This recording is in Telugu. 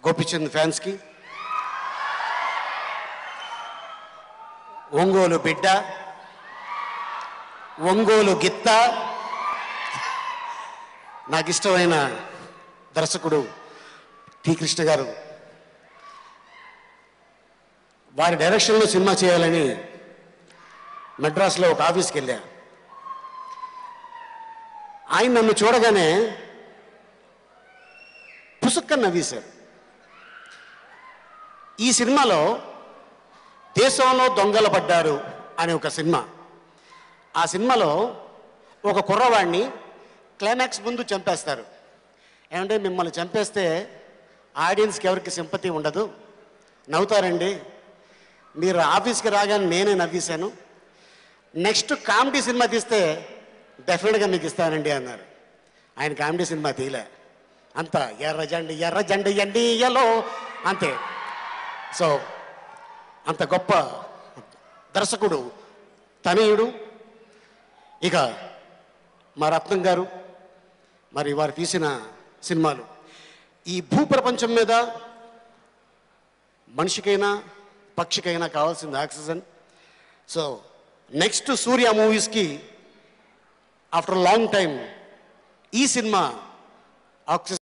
గోపిచంద్ ఫ్యాన్స్కి ఒంగోలు బిడ్డ ఒంగోలు గిత్త నాకు ఇష్టమైన దర్శకుడు టి కృష్ణ గారు వారి డైరెక్షన్లో సినిమా చేయాలని మెడ్రాస్లో ఒక ఆఫీస్కి వెళ్ళా ఆయన నన్ను చూడగానే పుసుక్కని నవ్వేశారు ఈ సినిమాలో దేశంలో దొంగలు పడ్డారు అనే ఒక సినిమా ఆ సినిమాలో ఒక కుర్రవాడిని క్లైమాక్స్ ముందు చంపేస్తారు ఏమంటే మిమ్మల్ని చంపేస్తే ఆడియన్స్కి ఎవరికి సింపతి ఉండదు నవ్వుతారండి మీరు ఆఫీస్కి రాగానే నేనే నవ్వేశాను నెక్స్ట్ కామెడీ సినిమా తీస్తే డెఫినెట్గా మీకు ఇస్తానండి అన్నారు ఆయన కామెడీ సినిమా తీయలే అంత ఎర్ర జండి ఎర్ర జండి ఎండియలో అంతే సో అంత గొప్ప దర్శకుడు తనయుడు ఇక మా రత్నం గారు మరి వారు తీసిన సినిమాలు ఈ భూప్రపంచం మీద మనిషికైనా పక్షికైనా కావాల్సింది ఆక్సిజన్ సో నెక్స్ట్ సూర్య మూవీస్కి ఆఫ్టర్ లాంగ్ టైం ఈ సినిమా ఆక్సిజన్